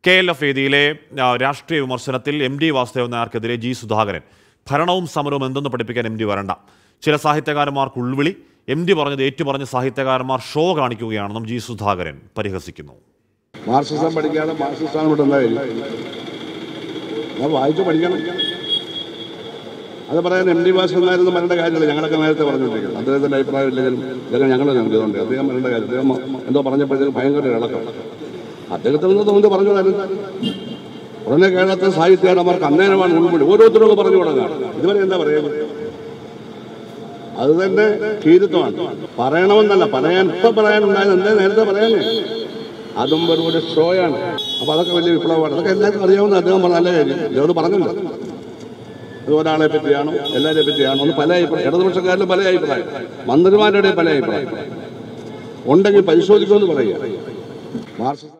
K L F വേദിയിലെ ആ, രാഷ്ട്രീയ വിമർശനത്തിൽ എം ഡി വാസുദേവൻ നായർക്കെതിരെ ജി സുധാകരൻ ഭരണവും സമരവും എന്തെന്ന് പഠിപ്പിക്കാൻ എം ഡി വരണ്ട ചില സാഹിത്യകാരന്മാർക്ക് ഉൾവിളി എം ഡി പറഞ്ഞത് ഏറ്റുപറഞ്ഞ സാഹിത്യകാരന്മാർ ഷോ കാണിക്കുകയാണെന്നും ജി സുധാകരൻ പരിഹസിക്കുന്നു മാർക്സിസം പഠിക്കാതെ മാർക്സിസ്റ്റാണ് ഇവിടെ ഉണ്ടായില്ല അത് വായിച്ചു പഠിക്കണം അത് പറയാൻ എം ഡി വാസുന്നായിരുന്നു വരേണ്ട കാര്യമില്ല ഞങ്ങളൊക്കെ നേരത്തെ പറഞ്ഞുകൊണ്ടിരിക്കുന്നത് അദ്ദേഹത്തിന്റെ അഭിപ്രായം ഇല്ലെങ്കിലും ഇതൊക്കെ ഞങ്ങൾ നൽകിയതുകൊണ്ട് അദ്ദേഹം വരേണ്ട കാര്യം അദ്ദേഹം എന്തോ പറഞ്ഞപ്പോഴത്തേക്കും ഭയങ്കര ഇളക്കം അദ്ദേഹത്തിൽ നിന്ന് തോന്നി പറഞ്ഞു തരുന്നത് ഉടനെ കേരളത്തിലെ സാഹിത്യകാരന്മാർക്ക് അന്നേരമാണ് ഉൾപ്പെടി ഓരോരുത്തരും പറഞ്ഞു തുടങ്ങാം ഇതുവരെ എന്താ പറയുന്നത് അത് തന്നെ കീരിത്വമാണ് പറയണമെന്നല്ല പറയാൻ ഇപ്പൊ പറയാനുണ്ടായത് എന്താ നേരത്തെ പറയാനേ അതും വെറും ഒരു ഷോയാണ് അപ്പൊ അതൊക്കെ വലിയ വിപ്ലവമാണ് അതൊക്കെ എല്ലാവർക്കും അറിയാവുന്ന അദ്ദേഹം പറഞ്ഞ നല്ല കാര്യം ഇതോട് പറഞ്ഞല്ലോ ഇത് ഒരാളെ പറ്റിയാണോ എല്ലാവരെ പറ്റിയാണോ ഒന്ന് പല അഭിപ്രായം ഇടതുപക്ഷക്കാരിലും പല അഭിപ്രായം മന്ത്രിമാരുടെ ഇടയിൽ പല അഭിപ്രായം ഉണ്ടെങ്കിൽ പരിശോധിക്കുമെന്ന് പറയുക മാർക്സിസം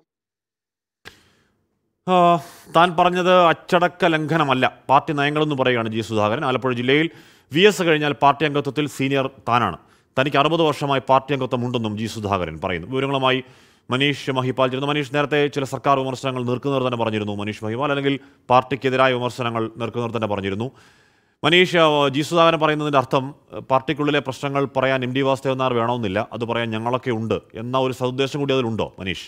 ആ, താൻ പറഞ്ഞത് അച്ചടക്ക ലംഘനമല്ല പാർട്ടി നയങ്ങളെന്ന് പറയുകയാണ് ജി സുധാകരൻ ആലപ്പുഴ ജില്ലയിൽ വി എസ് കഴിഞ്ഞാൽ പാർട്ടി അംഗത്വത്തിൽ സീനിയർ താനാണ് തനിക്ക് അറുപത് വർഷമായി പാർട്ടി അംഗത്വം ഉണ്ടെന്നും ജി സുധാകരൻ പറയുന്നു വിവരങ്ങളുമായി മനീഷ് മഹിപാൽ ചേരുന്നു മനീഷ് നേരത്തെ ചില സർക്കാർ വിമർശനങ്ങൾ നിൽക്കുന്നവർ തന്നെ പറഞ്ഞിരുന്നു മനീഷ് മഹിപാൽ അല്ലെങ്കിൽ പാർട്ടിക്കെതിരായ വിമർശനങ്ങൾ നിൽക്കുന്നവർ തന്നെ പറഞ്ഞിരുന്നു മനീഷ് ആ, ജി സുധാകരൻ പറയുന്നതിൻ്റെ അർത്ഥം പാർട്ടിക്കുള്ളിലെ പ്രശ്നങ്ങൾ പറയാൻ എം ഡി വാസുദേവൻ നായർ വേണമെന്നില്ല അത് പറയാൻ ഞങ്ങളൊക്കെ ഉണ്ട് എന്ന ഒരു സതുദ്ദേശം കൂടി അതിലുണ്ടോ മനീഷ്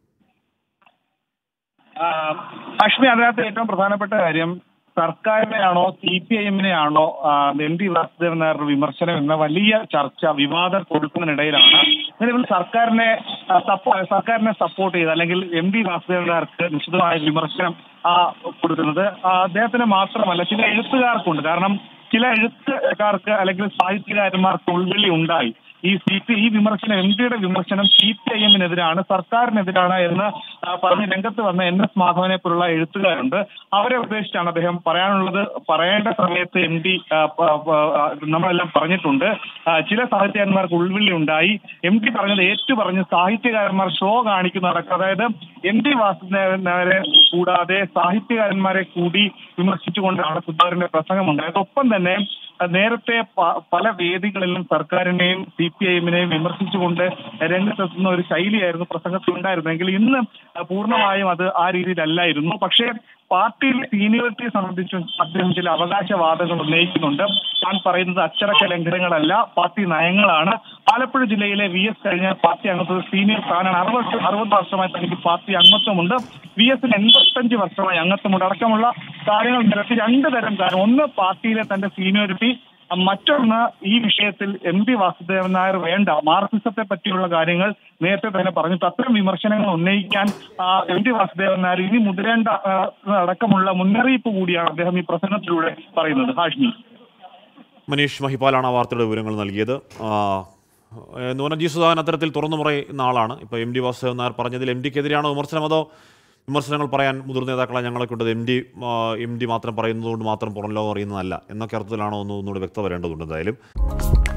അശ്വിനി അതിനകത്ത് ഏറ്റവും പ്രധാനപ്പെട്ട കാര്യം സർക്കാരിനെയാണോ സി പി ഐ എമ്മിനെയാണോ എം ടി വാസുദേവൻ നായരുടെ വിമർശനം എന്ന വലിയ ചർച്ച വിവാദം കൊടുക്കുന്നതിനിടയിലാണ് നിലവിൽ സർക്കാരിനെ ആ, സപ്പോ- സർക്കാരിനെ സപ്പോർട്ട് ചെയ്ത് അല്ലെങ്കിൽ എം ഡി വാസുദേവൻ നായർക്ക് നിശ്ചിതമായ വിമർശനം ആ, കൊടുക്കുന്നത് ആ, അദ്ദേഹത്തിന് മാത്രമല്ല ചില എഴുത്തുകാർക്കുണ്ട് കാരണം ചില എഴുത്തുകാർക്ക് അല്ലെങ്കിൽ സാഹിത്യകാരന്മാർക്ക് ഉൾവിളി ഉണ്ടായി ഈ സി പി ഈ വിമർശനം എം ഡിയുടെ വിമർശനം സി പി ഐ എമ്മിനെതിരാണ് സർക്കാരിനെതിരാണ് എന്ന് ആ, പറഞ്ഞ് രംഗത്ത് വന്ന എൻ എസ് മാധവനെ പോലുള്ള എഴുത്തുകാരുണ്ട് അവരെ ഉദ്ദേശിച്ചാണ് അദ്ദേഹം പറയാനുള്ളത് പറയേണ്ട സമയത്ത് എം ഡി നമ്മളെല്ലാം പറഞ്ഞിട്ടുണ്ട് ആ, ചില സാഹിത്യകാരന്മാർക്ക് ഉൾവിളി ഉണ്ടായി എം ഡി പറഞ്ഞത് ഏറ്റു പറഞ്ഞ് സാഹിത്യകാരന്മാർ ഷോ കാണിക്കുന്നതടക്കം അതായത് എം ഡി വാസുദേവനെ കൂടാതെ സാഹിത്യകാരന്മാരെ കൂടി വിമർശിച്ചുകൊണ്ടാണ് സുധാകരന്റെ പ്രസംഗം ഉണ്ടായത് ഒപ്പം തന്നെ അഹ് നേരത്തെ പ- പല വേദികളിലും സർക്കാരിനെയും സി പി ഐ എമ്മിനെയും വിമർശിച്ചുകൊണ്ട് രംഗത്തെത്തുന്ന ഒരു ശൈലിയായിരുന്നു പ്രസംഗത്തിൽ ഉണ്ടായിരുന്നെങ്കിൽ ഇന്ന് അഹ് പൂർണ്ണമായും അത് ആ രീതിയിലല്ലായിരുന്നു പക്ഷേ പാർട്ടിയിലെ സീനിയോറിറ്റിയെ സംബന്ധിച്ചും അദ്ദേഹം ചില അവകാശവാദങ്ങൾ ഉന്നയിക്കുന്നുണ്ട് താൻ പറയുന്നത് അച്ചടക്ക ലംഘനങ്ങളല്ല പാർട്ടി നയങ്ങളാണ് ആലപ്പുഴ ജില്ലയിലെ വി എസ് കഴിഞ്ഞ പാർട്ടി അംഗത്വ സീനിയർ സ്ഥാനാണ് അറുപത് അറുപത് വർഷമായി തനിക്ക് പാർട്ടി അംഗത്വമുണ്ട് വി എസിന് എൺപത്തഞ്ച് വർഷമായി അംഗത്വമുണ്ട് അടക്കമുള്ള കാര്യങ്ങൾ നിരത്തി രണ്ട് തരം കാരണം ഒന്ന് പാർട്ടിയിലെ തന്റെ സീനിയോറിറ്റി മറ്റൊന്ന് ഈ വിഷയത്തിൽ എം പി വാസുദേവൻ നായർ വേണ്ട മാർക്സിസത്തെ പറ്റിയുള്ള കാര്യങ്ങൾ നേരത്തെ തന്നെ പറഞ്ഞിട്ട് അത്തരം വിമർശനങ്ങൾ ഉന്നയിക്കാൻ ആ, എം ടി വാസുദേവൻ നായർ ഇനി മുതിരേണ്ട ആ, അടക്കമുള്ള മുന്നറിയിപ്പ് കൂടിയാണ് അദ്ദേഹം ഈ പ്രസംഗത്തിലൂടെ പറയുന്നത് ഹാഷ്മി മനീഷ് മഹിപാലാണ് ആ വാർത്തയുടെ വിവരങ്ങൾ നൽകിയത് ആ, എന്ന് പറഞ്ഞാൽ ജി സുധാകരൻ അത്തരത്തിൽ തുറന്നു പറയുന്ന ആളാണ് ഇപ്പോൾ എം ഡി വാസുദേവൻ നായർ പറഞ്ഞതിൽ എം ഡിക്കെതിരെയാണോ വിമർശനം അതോ വിമർശനങ്ങൾ പറയാൻ മുതിർന്ന നേതാക്കളെ ഞങ്ങളൊക്കെ ഉണ്ട് എം ഡി എം ഡി മാത്രം പറയുന്നതുകൊണ്ട് മാത്രം പുറം ലോകം അറിയുന്നതല്ല എന്നൊക്കെ അർത്ഥത്തിലാണോ എന്ന് ഒന്നുകൂടി വ്യക്തത വരേണ്ടതുണ്ട് എന്തായാലും